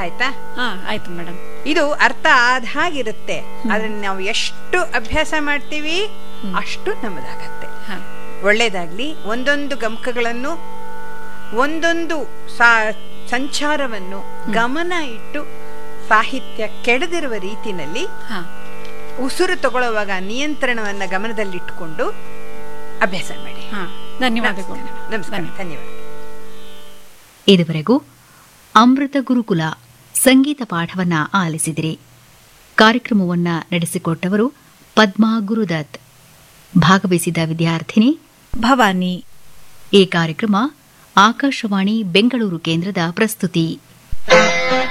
ಆಯ್ತಾ ಹಾ ಆಯ್ತು ಮೇಡಮ್ ಇದು ಅರ್ಥ ಆದ ಹಾಗಿರುತ್ತೆ ಅದನ್ನ ನಾವು ಎಷ್ಟು ಅಭ್ಯಾಸ ಮಾಡ್ತೀವಿ ಅಷ್ಟು ನಮ್ಮದಾಗತ್ತೆ ಹಾ ಒಳ್ಳೇದಾಗ್ಲಿ ಒಂದೊಂದು ಗಮಕಗಳನ್ನು ಒಂದೊಂದು ಸಾ ಸಂಚಾರವನ್ನು ಗಮನ ಇಟ್ಟು ಸಾಹಿತ್ಯ ಕೆಡದಿರುವ ರೀತಿನಲ್ಲಿ ಹಾ ಉಸಿರು ತಗೊಳ್ಳುವಾಗ ನಿಯಂತ್ರಣವನ್ನ ಗಮನದಲ್ಲಿಟ್ಟುಕೊಂಡು ಅಭ್ಯಾಸ ಮಾಡಿ ಹಾ ಧನ್ಯವಾದಗಳು ನಮಸ್ಕಾರ ಧನ್ಯವಾದ ಇದುವರೆಗೂ ಅಮೃತ ಗುರುಕುಲ ಸಂಗೀತ ಪಾಠವನ್ನ ಆಲಿಸಿದಿರಿ ಕಾರ್ಯಕ್ರಮವನ್ನ ನಡೆಸಿಕೊಟ್ಟವರು ಪದ್ಮಾ ಗುರುದತ್ ಭಾಗವಹಿಸಿದ ವಿದ್ಯಾರ್ಥಿನಿ ಭವಾನಿ ಈ ಕಾರ್ಯಕ್ರಮ ಆಕಾಶವಾಣಿ ಬೆಂಗಳೂರು ಕೇಂದ್ರದ ಪ್ರಸ್ತುತಿ